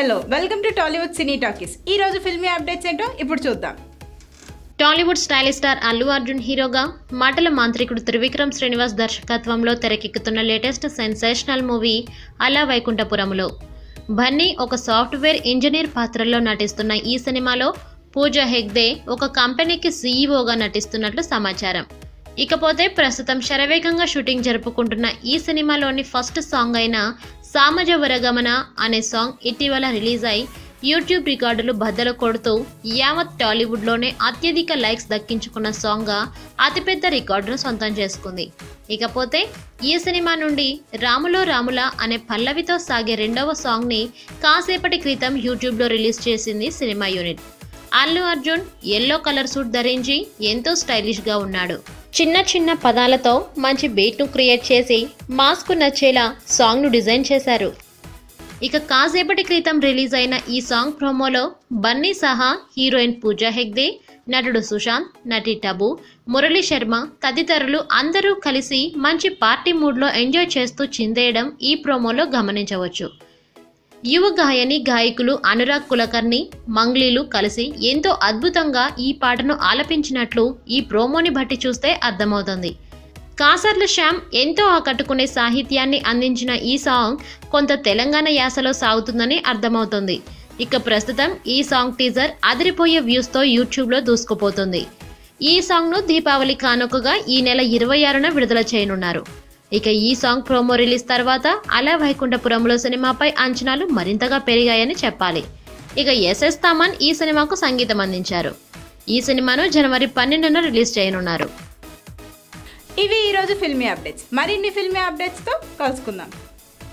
hello welcome to Tollywood cine talkies ఈ రోజు filmy updates ఏంటో ఇప్పుడు చూద్దాం Tollywood stylish star Allu Arjun హీరోగా మాటల మాంత్రికుడు త్రివిక్రమ్ శ్రీనివాస్ దర్శకత్వంలో తెరకెక్కుతున్న లేటెస్ట్ సెన్సేషనల్ మూవీ అలా వైకుంఠపురములో బన్నీ ఒక సాఫ్ట్వేర్ ఇంజనీర్ పాత్రలో నటిస్తున్న ఈ సినిమాలో పూజ హెగ్దే ఒక కంపెనీకి సీఈఓగా నటిస్తున్నట్లు సమాచారం ఇకపోతే ప్రస్తుతం శరవేగంగా షూటింగ్ జరుపుకుంటున్న ఈ సినిమాలోని ఫస్ట్ సాంగ్ అయిన సామజ వరగమన అనే సాంగ్ ఇటీవల రిలీజ్ అయి యూట్యూబ్ రికార్డులు బద్దలు కొడుతూ యావత్ టాలీవుడ్లోనే అత్యధిక లైక్స్ దక్కించుకున్న సాంగ్గా అతిపెద్ద రికార్డును సొంతం చేసుకుంది ఇకపోతే ఈ సినిమా నుండి రాములో రాముల అనే పల్లవితో సాగే రెండవ సాంగ్ని కాసేపటి క్రితం యూట్యూబ్లో రిలీజ్ చేసింది cinema unit Allu Arjun yellow colour suit ధరించి ఎంతో స్టైలిష్గా ఉన్నాడు చిన్న చిన్న పదాలతో మంచి బీట్ను క్రియేట్ చేసి మాస్కు నచ్చేలా సాంగ్ను డిజైన్ చేశారు ఇక కాసేపటి క్రితం రిలీజ్ అయిన ఈ సాంగ్ ప్రోమోలో బన్నీ సహా హీరోయిన్ పూజా హెగ్దే నటుడు సుశాంత్ నటి టబు మురళీ శర్మ తదితరులు అందరూ కలిసి మంచి పార్టీ మూడ్లో ఎంజాయ్ చేస్తూ చిందేయడం ఈ ప్రోమోలో గమనించవచ్చు యువ గాయని గాయకులు అనురాగ్ కులకర్ణి మంగ్లీలు కలిసి ఎంతో అద్భుతంగా ఈ పాటను ఆలపించినట్లు ఈ ప్రోమోని బట్టి చూస్తే అర్థమవుతుంది కాసర్ల శ్యామ్ ఎంతో ఆకట్టుకునే సాహిత్యాన్ని అందించిన ఈ సాంగ్ కొంత తెలంగాణ యాసలో సాగుతుందని అర్థమవుతుంది ఇక ప్రస్తుతం ఈ సాంగ్ టీజర్ అదిరిపోయే వ్యూస్తో యూట్యూబ్లో దూసుకుపోతుంది ఈ సాంగ్ను దీపావళి కానుకగా ఈ నెల ఇరవై ఆరున విడుదల చేయనున్నారు ఇక ఈ సాంగ్ ప్రోమో రిలీజ్ తర్వాత అలా వైకుంఠపురంలో సినిమాపై అంచనాలు మరింతగా పెరిగాయని చెప్పాలి ఇక ఎస్ఎస్ తామన్ ఈ సినిమాకు సంగీతం అందించారు ఈ సినిమాను జనవరి పన్నెండున రిలీజ్ చేయనున్నారు ఇవి ఈ రోజు ఫిల్మీ అప్డేట్స్ మరిన్ని ఫిల్మీ అప్డేట్స్తో కలుసుకుందాం